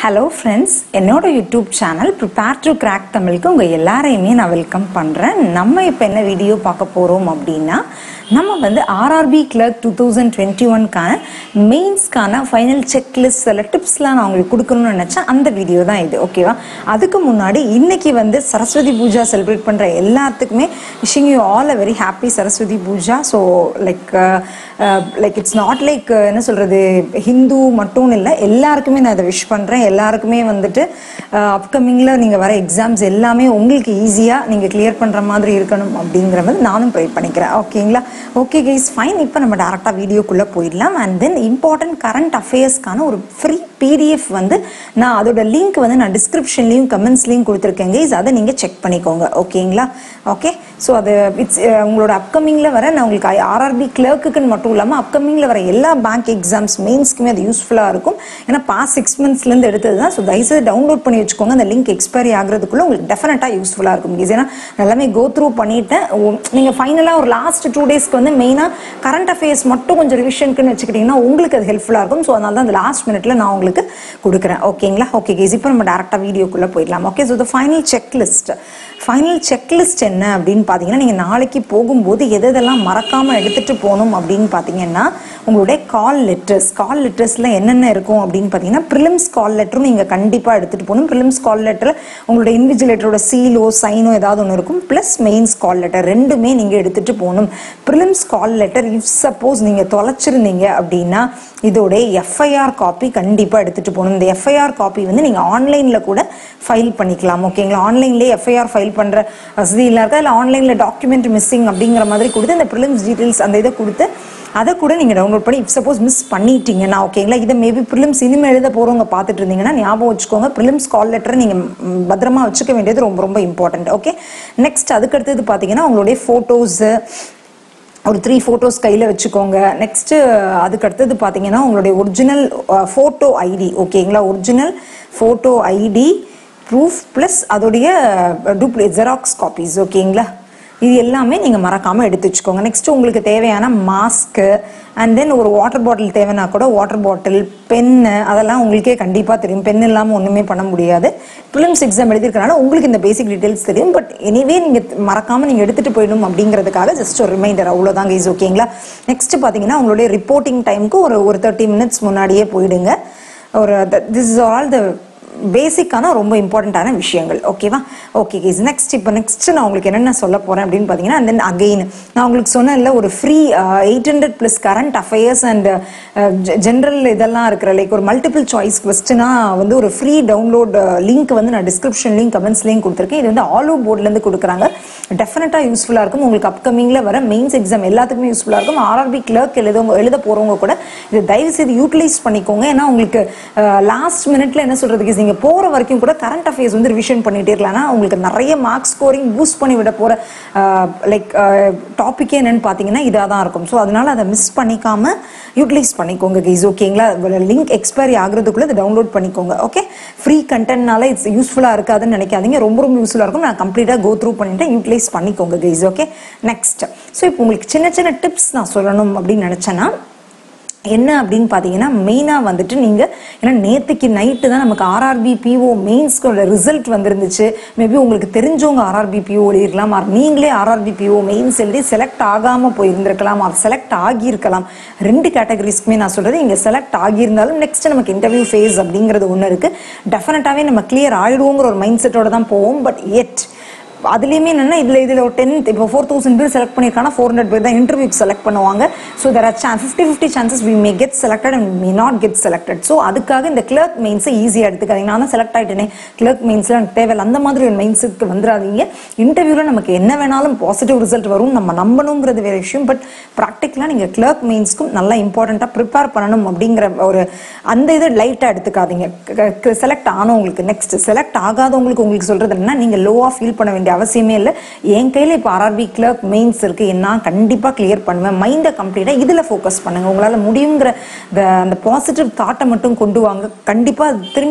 hello friends என்னோட YouTube channel prepare to crack தமிழுக்கு உங்கள் எல்லாரையுமே நான் வெல்கம் பண்ணுறேன் நம்ம இப்போ என்ன வீடியோ பார்க்க போகிறோம் அப்படின்னா நம்ம வந்து RRB clerk two thousand twenty ஒன்க்கான மெயின்ஸ்க்கான ஃபைனல் செக்லிஸ்ட் சில டிப்ஸ்லாம் நான் உங்களுக்கு கொடுக்கணும்னு நினச்சேன் அந்த வீடியோ தான் இது ஓகேவா அதுக்கு முன்னாடி இன்னைக்கு வந்து சரஸ்வதி பூஜா செலிப்ரேட் பண்ணுற எல்லாத்துக்குமே wishing you all a very happy Saraswati Puja so like like it's not like என்ன சொல்கிறது ஹிந்து மட்டும் இல்லை எல்லாருக்குமே நான் இதை விஷ் பண்ணுறேன் எல்லாருக்குமே வந்துட்டு அப்கமிங்கில் நீங்கள் வர எக்ஸாம்ஸ் எல்லாமே உங்களுக்கு ஈஸியாக நீங்கள் கிளியர் பண்ணுற மாதிரி இருக்கணும் அப்படிங்கிற மாதிரி நானும் ப்ரே பண்ணிக்கிறேன் ஓகேங்களா ஓகே கைஸ் ஃபைன் இப்போ நம்ம டேரெக்டாக வீடியோக்குள்ளே போயிடலாம் அண்ட் தென் இம்பார்ட்டன்ட் கரண்ட் அஃபேர்ஸ்க்கான ஒரு ஃப்ரீ பிடிஎஃப் வந்து நான் அதோட லிங்க் வந்து நான் டிஸ்கிரிப்ஷன்லையும் கமெண்ட்ஸ்லையும் கொடுத்துருக்கேன் கைஸ் அதை நீங்கள் செக் பண்ணிக்கோங்க ஓகேங்களா ஓகே ஸோ அது இட்ஸ் உங்களோட அப்கமிங்கில் வர நான் உங்களுக்கு ஆர்ஆர்பி கிளர்க்குன்னு மட்டும் இல்லாமல் அப்கமிங்கில் வர எல்லா பேங்க் எக்ஸாம்ஸ் மெயின்ஸ்க்குமே அது யூஸ்ஃபுல்லாக இருக்கும் ஏன்னா பாஸ் சிக்ஸ் மந்த்ஸ்லேருந்து எடுத்தது தான் ஸோ தயவுசெய்து டவுன்லோட் பண்ணி வச்சுக்கோங்க அந்த லிங்க் எக்ஸ்பைரி ஆகிறதுக்குள்ள உங்களுக்கு டெஃபினட்டாக யூஸ்ஃபுல்லாக இருக்கும் கைஸ் ஏன்னா நான் எல்லாமே கோ த்ரூ பண்ணிட்டேன் நீங்கள் ஃபைனலாக ஒரு லாஸ்ட் டூ டேஸ்க்கு வந்து மெயினாக கரண்ட் அஃபேர்ஸ் மட்டும் கொஞ்சம் ரிவிஷனுக்குன்னு வச்சுக்கிட்டிங்கன்னா உங்களுக்கு அது ஹெல்ப்ஃபுல்லாக இருக்கும் ஸோ அதனால தான் அந்த லாஸ்ட் மினிட்ல நான் உங்களுக்கு கொடுக்குறேன் ஓகேங்களா ஓகே கேஸ் இப்போ நம்ம டேரெக்டாக வீடியோக்குள்ளே போயிடலாம் okay so the final checklist final checklist என்ன அப்படின்னு பார்த்தீங்கன்னா நீங்கள் நாளைக்கு போகும்போது எது எதெல்லாம் மறக்காமல் எடுத்துகிட்டு போகணும் அப்படின்னு பார்த்தீங்கன்னா உங்களுடைய கால் லெட்டர்ஸ் கால் லெட்டர்ஸில் என்னென்ன இருக்கும் அப்படின்னு பார்த்தீங்கன்னா ப்ரிலிம்ஸ் கால் லெட்டரும் நீங்கள் கண்டிப்பாக எடுத்துகிட்டு போகணும் ப்ரிலிம்ஸ் கால் லெட்டரில் உங்களோட இன்விஜிலேட்டரோட சீலோ சைனோ ஏதாவது ஒன்று இருக்கும் ப்ளஸ் மெயின்ஸ் கால் லெட்டர் ரெண்டுமே நீங்கள் எடுத்துகிட்டு போகணும் prelims call letter if suppose நீங்கள் தொலைச்சிருந்தீங்க அப்படின்னா இதோடைய எஃப்ஐஆர் காப்பி கண்டிப்பாக எடுத்துகிட்டு போகணும் இந்த எஃப்ஐஆர் காப்பி வந்து நீங்கள் ஆன்லைனில் கூட ஃபைல் பண்ணிக்கலாம் ஓகேங்களா ஆன்லைன்லேயே எஃப்ஐஆர் ஃபைல் பண்ணுற வசதி இல்லை இருக்கா இல்லை ஆன்லைனில் டாக்குமெண்ட் மிஸ்ஸிங் அப்படிங்கிற மாதிரி கொடுத்து இந்த ப்ரிலிம்ஸ் டீட்டெயில்ஸ் அந்த இதை கொடுத்து அதை கூட நீங்கள் டவுன்லோட் பண்ணி இப் சப்போஸ் மிஸ் பண்ணிட்டீங்கன்னா ஓகேங்களா இதை மேபி ப்ரிலிம்ஸ் இனிமேல் எழுத போகிறவங்க பார்த்துட்டு இருந்தீங்கன்னா ஞாபகம் வச்சுக்கோங்க ப்ரிலிம்ஸ் கால் லெட்டரை நீங்கள் பத்திரமா வச்சுக்க வேண்டியது ரொம்ப ரொம்ப இம்பார்ட்டன்ட் ஓகே நெக்ஸ்ட் அதுக்கடுத்தது பார்த்தீங்கன்னா உங்களுடைய ஃபோட்டோஸு ஒரு த்ரீ ஃபோட்டோஸ் கையில் வச்சுக்கோங்க நெக்ஸ்ட்டு அதுக்கு அடுத்தது பார்த்தீங்கன்னா உங்களுடைய ஒரிஜினல் ஃபோட்டோ ஐடி ஓகேங்களா original photo ID proof plus அதோடைய டூப்ளிகேட் ஜெராக்ஸ் காப்பீஸ் ஓகேங்களா இது எல்லாமே நீங்கள் மறக்காமல் எடுத்து வச்சுக்கோங்க நெக்ஸ்ட் உங்களுக்கு தேவையான மாஸ்க்கு அண்ட் தென் ஒரு வாட்டர் பாட்டில் தேவைன்னா கூட வாட்டர் பாட்டில் பென்னு அதெல்லாம் உங்களுக்கே கண்டிப்பாக தெரியும் பென் இல்லாமல் ஒன்றுமே பண்ண முடியாது ப்ரிலிம்ஸ் எக்ஸாம் எழுதியிருக்கனால உங்களுக்கு இந்த பேசிக் டீட்டெயில்ஸ் தெரியும் பட் எனிவே நீங்கள் மறக்காமல் நீங்கள் எடுத்துகிட்டு போயிடணும் அப்படிங்கிறதுக்காக ஜஸ்ட் ஒரு ரிமைண்டர் அவ்வளோதாங்க இஸ் ஓகேங்களா நெக்ஸ்ட் பார்த்தீங்கன்னா உங்களுடைய ரிப்போர்ட்டிங் டைமுக்கு ஒரு ஒரு தேர்ட்டி மினிட்ஸ் முன்னாடியே போயிடுங்க ஒரு திஸ் இஸ் ஆல் த பேசிக்கான ரொம்ப இம்பார்ட்டண்ட்டான விஷயங்கள் ஓகேவா ஓகே கேஸ் நெக்ஸ்ட் இப்போ நெக்ஸ்ட் நான் உங்களுக்கு என்னென்ன சொல்ல போகிறேன் அப்படின்னு பார்த்தீங்கன்னா தென் அகெயின் நான் உங்களுக்கு சொன்னேன்ல ஒரு free eight hundred plus current affairs and general இதெல்லாம் இருக்கிற லைக் ஒரு மல்டிபிள் சாய்ஸ் கொஸ்டினாக வந்து ஒரு ஃப்ரீ டவுன்லோட் லிங்க் வந்து நான் டிஸ்கிரிப்ஷன்லையும் கமெண்ட்ஸ்லையும் கொடுத்துருக்கேன் இது வந்து ஆல் ஓவர் போர்ட்லேருந்து கொடுக்குறாங்க டெஃபினட்டாக யூஸ்ஃபுல்லாக இருக்கும் உங்களுக்கு அப்கமிங்கில் வர மெயின்ஸ் எக்ஸாம் எல்லாத்துக்குமே யூஸ்ஃபுல்லாக இருக்கும் ஆர்ஆர்பி கிளர்க் எழுதவங்க எழுத போகிறவங்க கூட இதை தயவு செய்து யூட்டிலைஸ் பண்ணிக்கோங்க ஏன்னா உங்களுக்கு லாஸ்ட் மினிட்ல என்ன சொல்கிறதுக்கு நீங்கள் போகிற வரைக்கும் கூட கரண்ட் அஃபேர்ஸ் வந்து ரிவிஷன் பண்ணிட்டே இருக்கலாம்னா உங்களுக்கு நிறைய மார்க் ஸ்கோரிங் பூஸ்ட் பண்ணி விட போகிற லைக் டாப்பிக்கே என்னன்னு பார்த்தீங்கன்னா இதாக தான் இருக்கும் ஸோ அதனால அதை மிஸ் பண்ணிக்காம யூட்டிலைஸ் பண்ணிக்கோங்க கைஸ் ஓகேங்களா லிங்க் எக்ஸ்பைரி ஆகுறதுக்குள்ள இதை டவுன்லோட் பண்ணிக்கோங்க ஓகே ஃப்ரீ கண்டென்ட்னால இட்ஸ் யூஸ்ஃபுல்லாக இருக்காதுன்னு நினைக்காதீங்க ரொம்ப ரொம்ப யூஸ்ஃபுல்லாக இருக்கும் நான் கம்ப்ளீட்டாக கோ த்ரூ பண்ணிட்டேன் யூட்டிலைஸ் பண்ணிக்கோங்க கைஸ் ஓகே நெக்ஸ்ட் ஸோ இப்போ உங்களுக்கு சின்ன சின்ன டிப்ஸ் நான் சொல்லணும் அப்படின்னு நினச்சேன்னா என்ன அப்படின்னு பார்த்தீங்கன்னா மெயினாக வந்துட்டு நீங்கள் ஏன்னா நேற்றுக்கு நைட்டு தான் நமக்கு ஆர்ஆர்பி பிஓ மெயின்ஸ்க்கோட ரிசல்ட் வந்துருந்துச்சு மேபி உங்களுக்கு தெரிஞ்சவங்க ஆர்ஆர்பி பிஓ எழுதிருக்கலாம் ஆர் நீங்களே ஆர்ஆர்பி பிஓ மெயின்ஸ் எழுதி செலக்ட் ஆகாமல் போயிருந்திருக்கலாம் ஆர் செலக்ட் ஆகியிருக்கலாம் ரெண்டு கேட்டகரிஸ்க்குமே நான் சொல்கிறது இங்கே செலக்ட் ஆகியிருந்தாலும் நெக்ஸ்ட் நமக்கு இன்டர்வியூ ஃபேஸ் அப்படிங்கிறது ஒன்று இருக்குது டெஃபினட்டாகவே நம்ம கிளியர் ஆகிடுவோங்கிற ஒரு மைண்ட் செட்டோட தான் போவோம் பட் எட் அதுலேயுமே என்னென்னா இதில் இதில் ஒரு டென்த் இப்போ ஃபோர் தௌசண்ட் பேர் செலக்ட் பண்ணியிருக்காங்க ஃபோர் ஹண்ட்ரட் பேர் தான் இன்டர்வியூக்கு செலக்ட் பண்ணுவாங்க so there are chance fifty fifty chances we may get selected and may not get selected so அதுக்காக இந்த கிளர்க் மெயின்ஸை ஈஸியாக எடுத்துக்காதீங்க நான் தான் செலக்ட் ஆகிட்டேனே கிளர்க் மெயின்ஸில் எனக்கு தேவையில்லை அந்த மாதிரி ஒரு மைண்ட் செட்டுக்கு வந்துடாதீங்க இன்டர்வியூவில் நமக்கு என்ன வேணாலும் பாசிட்டிவ் ரிசல்ட் வரும் நம்ம நம்பணுங்கிறது வேறு விஷயம் பட் ப்ராக்டிக்கலாக நீங்கள் கிளர்க் மெயின்ஸ்க்கும் நல்லா இம்பார்ட்டண்ட்டாக ப்ரிப்பேர் பண்ணணும் அப்படிங்கிற ஒரு அந்த இதை லைட்டாக எடுத்துக்காதீங்க செலக்ட் ஆனவங்களுக்கு நெக்ஸ்ட் செலக்ட் ஆகாதவங்களுக்கு உங்களுக்கு சொல்கிறது என்னன்னா நீங்கள் லோவாக ஃபீல் பண்ண வேண்டிய அவசியமே இல்லை என் கையில் இப்போ ஆர்ஆர்பி கிளர்க் மெயின்ஸ் இருக்குது நான் கண்டிப்பாக கிளியர் பண்ணுவேன் மைண்டை கம்ப்ளீட்டாக இதில் ஃபோக்கஸ் பண்ணுங்கள் உங்களால் முடியுங்கிற அந்த பாசிட்டிவ் தாட்டை மட்டும் கொண்டு வாங்க கண்டிப்பாக திரும்பி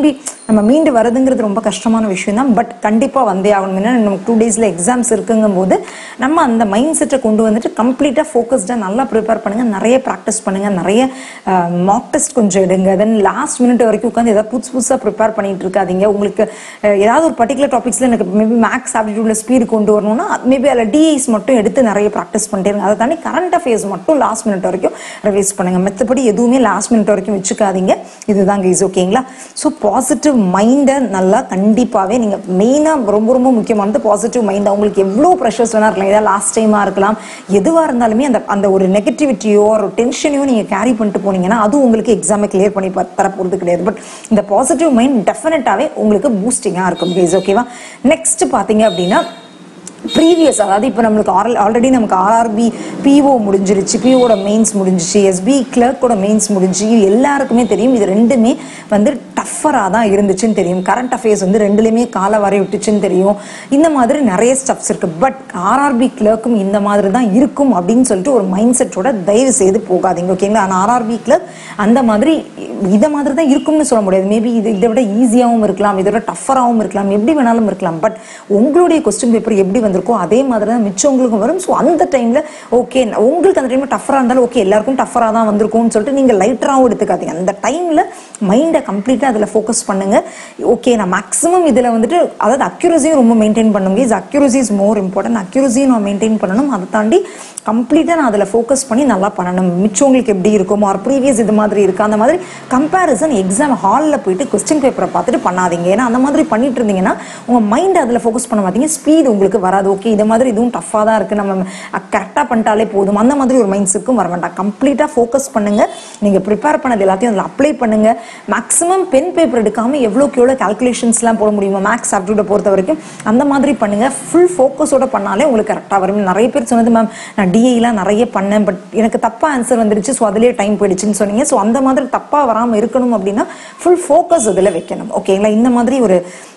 நம்ம மீண்டு வரதுங்கிறது ரொம்ப கஷ்டமான விஷயம் தான் பட் கண்டிப்பாக வந்தே ஆகணும் ஏன்னா நமக்கு டூ டேஸில் எக்ஸாம்ஸ் இருக்குங்கும் போது நம்ம அந்த மைண்ட் செட்டை கொண்டு வந்துட்டு கம்ப்ளீட்டாக ஃபோக்கஸ்டாக நல்லா ப்ரிப்பேர் பண்ணுங்கள் நிறைய ப்ராக்டிஸ் பண்ணுங்கள் நிறைய மாக் டெஸ்ட் கொஞ்சம் எடுங்க தென் லாஸ்ட் மினிட் வரைக்கும் உட்காந்து ஏதாவது புதுசு புதுசாக ப்ரிப்பேர் பண்ணிட்டு இருக்காதீங்க உங்களுக்கு அஹ், ஏதாவது ஒரு பர்டிகுலர் டாபிக்ஸில் எனக்கு மேபி மேக்ஸ் ஆப்டிடியூட்ல ஸ்பீடு கொண்டு வரணும்னா மேபி அதில் டிஐஸ் மட்டும் எடுத்து நிறைய ப்ராக்டிஸ் பண்ணிட்டே இருங்க அதை தாண்டி கரண்ட் அஃபேர்ஸ் மட்டும் லாஸ்ட் மினிட் வரைக்கும் ரிவைஸ் பண்ணுங்க மற்றபடி எதுவுமே லாஸ்ட் மினிட் வரைக்கும் வச்சுக்காதீங்க இதுதான் கைஸ் ஓகேங்களா ஸோ பாசிட்டிவ் மைண்டை நல்லா கண்டிப்பாகவே நீங்கள் மெயினாக ரொம்ப ரொம்ப முக்கியமானது பாசிட்டிவ் மைண்ட் அவங்களுக்கு எவ்வளோ ப்ரெஷர்ஸ் வேணா இருக்கலாம் ஏதாவது லாஸ்ட் டைமாக இருக்கலாம் எதுவாக இருந்தாலுமே அந்த அந்த ஒரு நெகட்டிவிட்டியோ ஒரு டென்ஷனையோ நீங்கள் கேரி பண்ணிட்டு போனீங்கன்னா அது உங்களுக்கு எக்ஸாமை கிளியர் பண்ணி ப- தர போகிறது கிடையாது பட் இந்த பாசிட்டிவ் மைண்ட் டெஃபினட்டாகவே உங்களுக்கு பூஸ்டிங்காக இருக்கும் கைஸ் ஓகேவா நெக்ஸ்ட் பார்த்தீங்க அப்படின்னா ப்ரீவியஸ் அதாவது இப்போ நம்மளுக்கு ஆல் ஆல்ரெடி நமக்கு ஆர்ஆர்பி பிஓ முடிஞ்சிருச்சு பிஓட மெயின்ஸ் முடிஞ்சிச்சு எஸ்பி கிளர்க்கோட மெயின்ஸ் முடிஞ்சு இது எல்லாருக்குமே தெரியும் இது ரெண்டுமே வந்து டஃப்பராக தான் இருந்துச்சுன்னு தெரியும் கரண்ட் அஃபேர்ஸ் வந்து ரெண்டுலேயுமே கால வரை விட்டுச்சுன்னு தெரியும் இந்த மாதிரி நிறைய ஸ்டப்ஸ் இருக்கு பட் ஆர்ஆர்பி கிளர்க்கும் இந்த மாதிரி தான் இருக்கும் அப்படின்னு சொல்லிட்டு ஒரு மைண்ட் செட்டோட தயவு செய்து போகாதீங்க ஓகேங்களா ஆனால் ஆர்ஆர்பி கிளர்க் அந்த மாதிரி இதை மாதிரி தான் இருக்கும்னு சொல்ல முடியாது மேபி இது இதை விட ஈஸியாகவும் இருக்கலாம் இதை விட டஃபராகவும் இருக்கலாம் எப்படி வேணாலும் இருக்கலாம் பட் உங்களுடைய கொஸ்டின் பேப்பர் எப்படி வந்திருக்கோ அதே மாதிரி தான் மிச்சவங்களுக்கும் வரும் ஸோ அந்த டைமில் ஓகே உங்களுக்கு அந்த டைமில் டஃபராக இருந்தாலும் ஓகே எல்லாருக்கும் டஃபராக தான் வந்திருக்கும்னு சொல்லிட்டு நீங்கள் லைட்டராகவும் எடுத்துக்காதீங்க அந்த டைமில் மைண்டை கம்ப்ளீட்டாக அதில் ஃபோக்கஸ் பண்ணுங்க ஓகே நான் மேக்ஸிமம் இதில் வந்துட்டு அதாவது அக்யூரஸியும் ரொம்ப மெயின்டைன் பண்ணுங்க is accuracy is more important அக்யூரஸியும் நான் மெயின்டைன் பண்ணணும் அதை தாண்டி கம்ப்ளீட்டாக நான் அதில் ஃபோக்கஸ் பண்ணி நல்லா பண்ணணும் மிச்சவங்களுக்கு எப்படி இருக்குமோ ஆர் ப்ரீவியஸ் இது மாதிரி இருக்கு அந்த மாதிரி கம்பேரிசன் எக்ஸாம் ஹாலில் போயிட்டு கொஸ்டின் பேப்பரை பார்த்துட்டு பண்ணாதீங்க ஏன்னா அந்த மாதிரி பண்ணிட்டு இருந்தீங்கன்னா உங்கள் மைண்ட் அதில் ஃபோக்கஸ் பண்ண மாட்டீங்க ஸ்பீடு உங்களுக்கு வராது ஓகே இது மாதிரி இதுவும் டஃப்பாக தான் இருக்குது நம்ம கரெக்டாக பண்ணிட்டாலே போதும் அந்த மாதிரி ஒரு மைண்ட் செட்க்கும் வர வேண்டாம் கம்ப்ளீட்டாக ஃபோக்கஸ் பண்ணுங்க நீங்கள் ப்ரிப்பேர் பண்ணது எல்லாத்தையும் அதில் அப்ளை பண்ணுங்க மேக்ஸிமம் பென் பேப்பர் எடுக்காமல் எவ்வளோக்கு எவ்வளோ கால்குலேஷன்ஸ்லாம் போட முடியுமோ மேக்ஸ் ஆப்டியூட்டை பொறுத்த வரைக்கும் அந்த மாதிரி பண்ணுங்க ஃபுல் ஃபோக்கஸோட பண்ணாலே உங்களுக்கு கரெக்டாக வரும் நிறைய பேர் சொன்னது மேம் நான் டிஐலாம் நிறைய பண்ணேன் பட் எனக்கு தப்பாக ஆன்சர் வந்துருச்சு ஸோ அதுலேயே டைம் போயிடுச்சுன்னு சொன்னீங்க ஸோ அந்த மாதிரி தப்பாக வராமல் இருக்கணும் அப்படின்னா ஃபுல் ஃபோக்கஸ் அதில் வைக்கணும் ஓகேங்களா இந்த மாதிரி ஒரு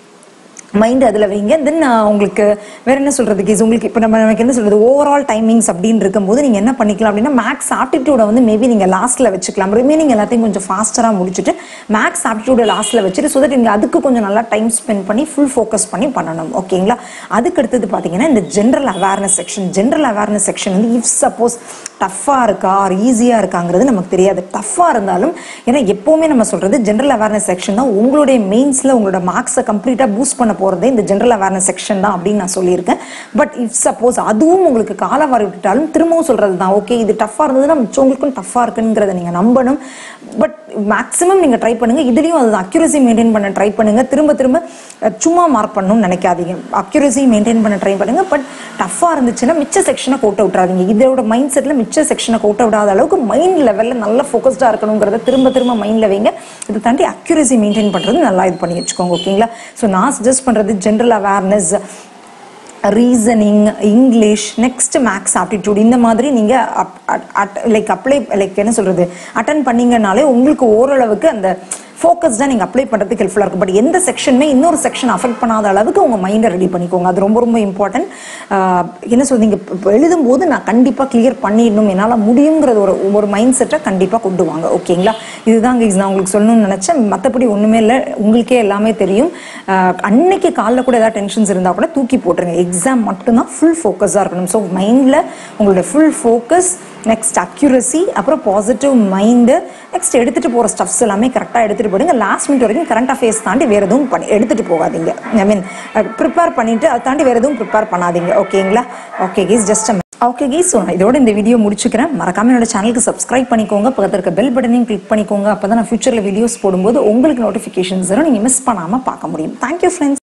மைண்ட் அதில் வைங்க தென் உங்களுக்கு வேற என்ன சொல்றது கேஸ் உங்களுக்கு இப்போ நம்ம நமக்கு என்ன சொல்றது ஓவரால் டைமிங்ஸ் அப்படின்னு இருக்கும்போது நீங்கள் என்ன பண்ணிக்கலாம் அப்படின்னா மேக்ஸ் ஆப்டிடியூட வந்து மேபி நீங்கள் லாஸ்ட்டில் வச்சுக்கலாம் ரிமைனிங் எல்லாத்தையும் கொஞ்சம் ஃபாஸ்டராக முடிச்சுட்டு மேக்ஸ் ஆப்டிடியூட லாஸ்ட்டில் வச்சுட்டு ஸோ தட் நீங்கள் அதுக்கு கொஞ்சம் நல்லா டைம் ஸ்பெண்ட் பண்ணி ஃபுல் ஃபோக்கஸ் பண்ணி பண்ணணும் ஓகேங்களா அதுக்கு அடுத்தது பார்த்தீங்கன்னா இந்த general awareness section general awareness section வந்து இஃப் சப்போஸ் டஃப்பாக இருக்கா ஆர் ஈஸியாக இருக்காங்கிறது நமக்கு தெரியாது டஃப்பாக இருந்தாலும் ஏன்னா எப்போவுமே நம்ம சொல்கிறது ஜென்ரல் அவேர்னஸ் செக்ஷன் தான் உங்களுடைய மெயின்ஸில் உங்களோட மார்க்ஸை கம்ப்ளீட்டாக பூஸ்ட் பண்ண போகிறதே இந்த ஜென்ரல் அவேர்னஸ் செக்ஷன் தான் அப்படின்னு நான் சொல்லியிருக்கேன் பட் இஃப் சப்போஸ் அதுவும் உங்களுக்கு கால வர விட்டுட்டாலும் திரும்பவும் சொல்கிறது தான் ஓகே இது டஃப்பாக இருந்ததுன்னா மிச்சவங்களுக்கும் டஃப்பாக இருக்குங்கிறத நீங்கள் நம்பணும் பட் மேக்ஸிமம் நீங்கள் ட்ரை பண்ணுங்க இதுலேயும் அது அக்யூரசி மெயின்டைன் பண்ண ட்ரை பண்ணுங்க திரும்ப திரும்ப அஹ், சும்மா மார்க் பண்ணணும்னு நினைக்காதீங்க அக்யூரசி மெயின்டைன் பண்ண ட்ரை பண்ணுங்க பட் டஃப்பாக இருந்துச்சுன்னா மிச்ச செக்ஷனை கோட்ட விட்றாதீங்க இதோட மைண்ட் செட்டில் மிச்ச செக்ஷனை கோட்ட விடாத அளவுக்கு மைண்ட் லெவலில் நல்லா ஃபோக்கஸ்டாக இருக்கணுங்கிறத திரும்ப திரும்ப மைண்டில் வைங்க இதை தாண்டி அக்யூரசி மெயின்டைன் பண்ணுறது நல்லா இது பண்ணி வச்சுக்கோங்க ஓகேங்களா ஸோ நான் சஜஸ்ட் பண்ணுறது general awareness reasoning English next maths aptitude இந்த மாதிரி நீங்கள் லைக் அப்ளை லைக் என்ன சொல்கிறது அட்டன் பண்ணீங்கனாலே உங்களுக்கு ஓரளவுக்கு அந்த ஃபோக்கஸ் தான் நீங்கள் அப்ளை பண்ணுறதுக்கு ஹெல்ப்ஃபுல்லாக இருக்கும் பட் எந்த செக்ஷனுமே இன்னொரு செக்ஷன் அஃபெக்ட் பண்ணாத அளவுக்கு உங்கள் மைண்டை ரெடி பண்ணிக்கோங்க அது ரொம்ப ரொம்ப இம்பார்ட்டன்ட் என்ன சொல்றீங்க இப்போ எழுதும்போது நான் கண்டிப்பாக கிளியர் பண்ணிடணும் என்னால் முடியுங்கிறது ஒரு ஒரு மைண்ட் செட்டை கண்டிப்பாக கொண்டு வாங்க ஓகேங்களா இதுதான் guys நான் உங்களுக்கு சொல்லணும்னு நினச்சேன் மற்றபடி ஒன்றுமே இல்லை உங்களுக்கே எல்லாமே தெரியும் ஆஹ் அன்னைக்கு காலைல கூட ஏதாவது டென்ஷன்ஸ் இருந்தால் கூட தூக்கி போட்டுருங்க எக்ஸாம் மட்டும்தான் ஃபுல் ஃபோக்கஸாக இருக்கணும் ஸோ மைண்டில் உங்களோட ஃபுல் ஃபோக்கஸ் நெக்ஸ்ட் அக்யூரசி அப்புறம் பாசிட்டிவ் மைண்டு நெக்ஸ்ட் எடுத்துகிட்டு போகிற ஸ்டப்ஸ் எல்லாமே கரெக்டாக எடுத்துகிட்டு போடுங்க லாஸ்ட் மினிட் வரைக்கும் கரண்ட் அஃபேர்ஸ் தாண்டி வேறு எதுவும் பண்ணி எடுத்துகிட்டு போகாதீங்க ஐ மீன் ப்ரிப்பேர் பண்ணிவிட்டு அதை தாண்டி வேறு எதுவும் ப்ரிப்பேர் பண்ணாதீங்க ஓகேங்களா okay guys just okay guys so நான் இதோட இந்த வீடியோ முடிச்சுக்கிறேன் மறக்காம என்னோட சேனலுக்கு சப்ஸ்கிரைப் பண்ணிக்கோங்க பக்கத்தில் இருக்க பெல் பட்டனையும் கிளிக் பண்ணிக்கோங்க அப்போ தான் நான் ஃபியூச்சரில் வீடியோஸ் போடும்போது உங்களுக்கு நோட்டிஃபிகேஷன்ஸ் வரும் நீங்கள் மிஸ் பண்ணாமல் பார்க்க முடியும் தேங்க்யூ ஃப்ரெண்ட்ஸ்